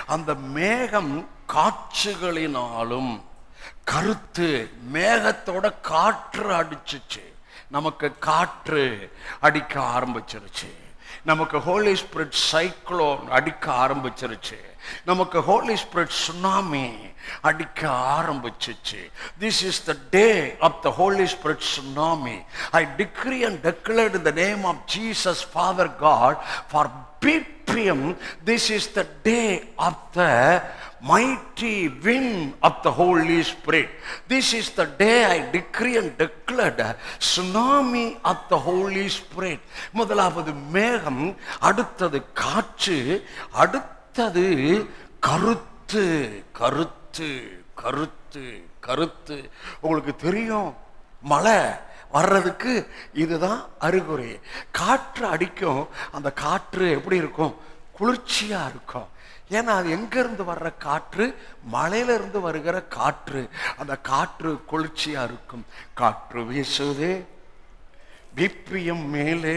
அந்த மேகம் காட்சிகளினாலும் கருத்து மேகத்தோட காற்று அடிச்சுச்சு நமக்கு காற்று அடிக்க ஆரம்பிச்சிருச்சு நமக்கு ஹோலி ஸ்பிரிட் சைக்ளோன் அடிக்க ஆரம்பிச்சிருச்சு நமக்கு ஹோலி ஸ்பிரிட் சுனாமி அடிக்க ஆரம்பிச்சிச்சு this is the day of the holy spirit tsunami I decree and declared in the name of Jesus father God for BPM, this is the day of the mighty wind of the Holy Spirit. This is the day I decree and declared a tsunami of the Holy Spirit. முதலாவது மேகம் அடுத்தது காற்று அடுத்தது கருத்து கருத்து கருத்து கருத்து உங்களுக்கு தெரியும் மழை வர்றதுக்கு இதுதான் அறிகுறி காற்று அடிக்கும் அந்த காற்று எப்படி இருக்கும் குளிர்ச்சியா இருக்கும் ஏன்னா அது எங்க இருந்து வர்ற காற்று மலையில இருந்து வருகிற காற்று அந்த காற்று குளிர்ச்சியா இருக்கும் காற்று வீசுதே பிபிஎம் மேலே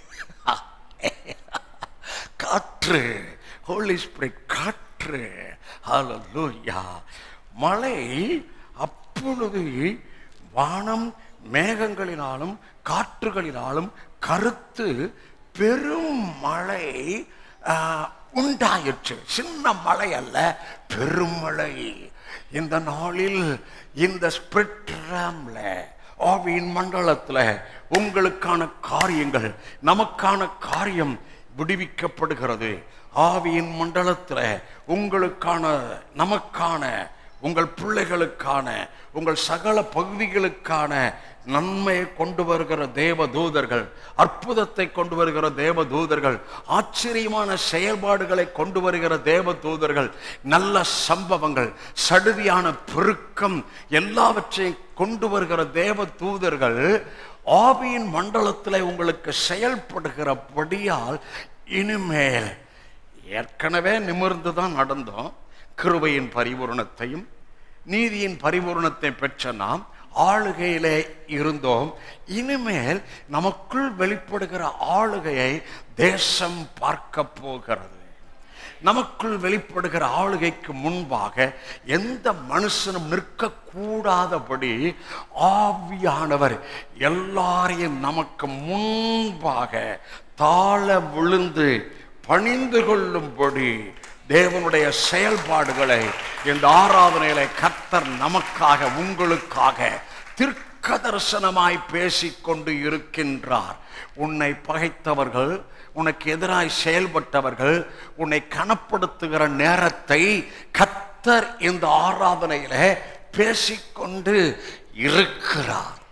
காற்று ஹோலி ஸ்பிரிட் காற்று ஹalleluya மழை அப்பொழுது வானம் மேகங்களினாலும் காற்றுகளினாலும் கருத்து பெரும் மழை ஆஹ், உண்டாயிற்று சின்ன மழை அல்ல பெருமழை இந்த நாளில் இந்த ஸ்பிரிட்ராம்ல ஆவியின் மண்டலத்துல உங்களுக்கான காரியங்கள் நமக்கான காரியம் விடுவிக்கப்படுகிறது ஆவியின் மண்டலத்துல உங்களுக்கான நமக்கான உங்கள் பிள்ளைகளுக்கான உங்கள் சகல பகுதிகளுக்கான நன்மையை கொண்டு வருகிற தேவ தூதர்கள் அற்புதத்தை கொண்டு வருகிற தேவ தூதர்கள் ஆச்சரியமான செயல்பாடுகளை கொண்டு வருகிற தேவ தூதர்கள் நல்ல சம்பவங்கள் சடுதியான பெருக்கம் எல்லாவற்றையும் கொண்டு வருகிற தேவ தூதர்கள் ஆவியின் மண்டலத்தில் உங்களுக்கு செயல்படுகிறபடியால் இனிமேல் ஏற்கனவே நிமிர்ந்து தான் நடந்தோம் கிருபையின் பரிபூரணத்தையும் நீதியின் பரிபூரணத்தை பெற்ற நாம் ஆளுகையிலே இருந்தோம் இனிமேல் நமக்குள் வெளிப்படுகிற ஆளுகையை தேசம் பார்க்க போகிறது நமக்குள் வெளிப்படுகிற ஆளுகைக்கு முன்பாக எந்த மனுஷனும் நிற்கக்கூடாதபடி ஆவியானவர் எல்லாரையும் நமக்கு முன்பாக தாழ விழுந்து பணிந்து கொள்ளும்படி தேவனுடைய செயல்பாடுகளை இந்த ஆராதனையில கர்த்தர் நமக்காக உங்களுக்காக தீர்க்க தரிசனமாய் பேசிக்கொண்டு இருக்கின்றார் உன்னை பகைத்தவர்கள் உனக்கு எதிராய் செயல்பட்டவர்கள் உன்னை கனப்படுத்துகிற நேரத்தை கர்த்தர் இந்த ஆராதனையில பேசிக்கொண்டு இருக்கிறார்